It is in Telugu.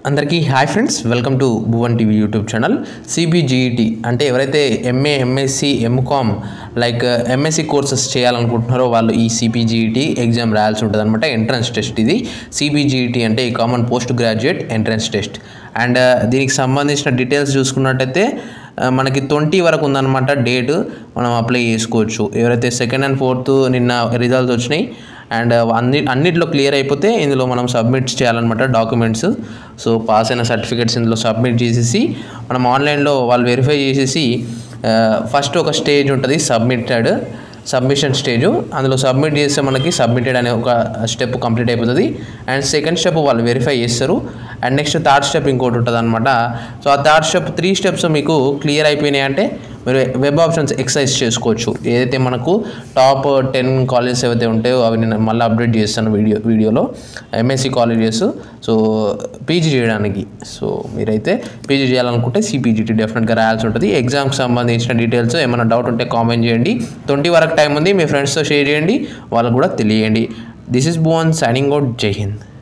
అందరికీ hi friends welcome to Bhuvan TV YouTube channel CPGET అంటే ఎవరైతే MA MSc MCom like MSc courses చేయాలనుకుంటున్నారో వాళ్ళు ఈ సిబిజిఈటి ఎగ్జామ్ రాయాల్సి ఉంటుంది అనమాట ఎంట్రన్స్ టెస్ట్ ఇది సిబిజిఈటి అంటే ఈ common post graduate entrance test and దీనికి సంబంధించిన డీటెయిల్స్ చూసుకున్నట్టయితే ఆ, మనకి ట్వంటీ వరకు ఉందన్నమాట డేట్ మనం అప్లై చేసుకోవచ్చు ఎవరైతే సెకండ్ అండ్ ఫోర్త్ నిన్న రిజల్ట్స్ వచ్చినాయి అండ్ అన్ని అన్నిట్లో క్లియర్ అయిపోతే ఇందులో మనం సబ్మిట్ చేయాలన్నమాట డాక్యుమెంట్స్ సో పాస్ అయిన సర్టిఫికేట్స్ ఇందులో సబ్మిట్ చేసేసి మనం ఆన్లైన్లో వాళ్ళు వెరిఫై చేసేసి ఫస్ట్ ఒక స్టేజ్ ఉంటుంది సబ్మిటెడ్ సబ్మిషన్ స్టేజ్ అందులో సబ్మిట్ చేస్తే మనకి సబ్మిటెడ్ అనే ఒక స్టెప్ కంప్లీట్ అయిపోతుంది అండ్ సెకండ్ స్టెప్ వాళ్ళు వెరిఫై చేస్తారు అండ్ నెక్స్ట్ థర్డ్ స్టెప్ ఇంకోటి ఉంటుంది అనమాట సో ఆ థర్డ్ స్టెప్ త్రీ స్టెప్స్ మీకు క్లియర్ అయిపోయినాయి అంటే మీరు వెబ్ ఆప్షన్స్ ఎక్సర్సైజ్ చేసుకోవచ్చు ఏదైతే మనకు టాప్ టెన్ కాలేజెస్ ఏవైతే ఉంటాయో అవి నేను మళ్ళీ అప్డేట్ చేస్తాను వీడియో వీడియోలో ఎంఎస్సి కాలేజెస్ సో పీజీ చేయడానికి సో మీరైతే పీజీ చేయాలనుకుంటే సిపీజీటీ డెఫినెట్గా రాయాల్సి ఉంటుంది ఎగ్జామ్కి సంబంధించిన డీటెయిల్స్ ఏమైనా డౌట్ ఉంటే కామెంట్ చేయండి ట్వంటీ వరకు టైం ఉంది మీ ఫ్రెండ్స్తో షేర్ చేయండి వాళ్ళకు కూడా తెలియజేయండి దిస్ ఇస్ బోన్ సైనింగ్ అవుట్ జై హింద్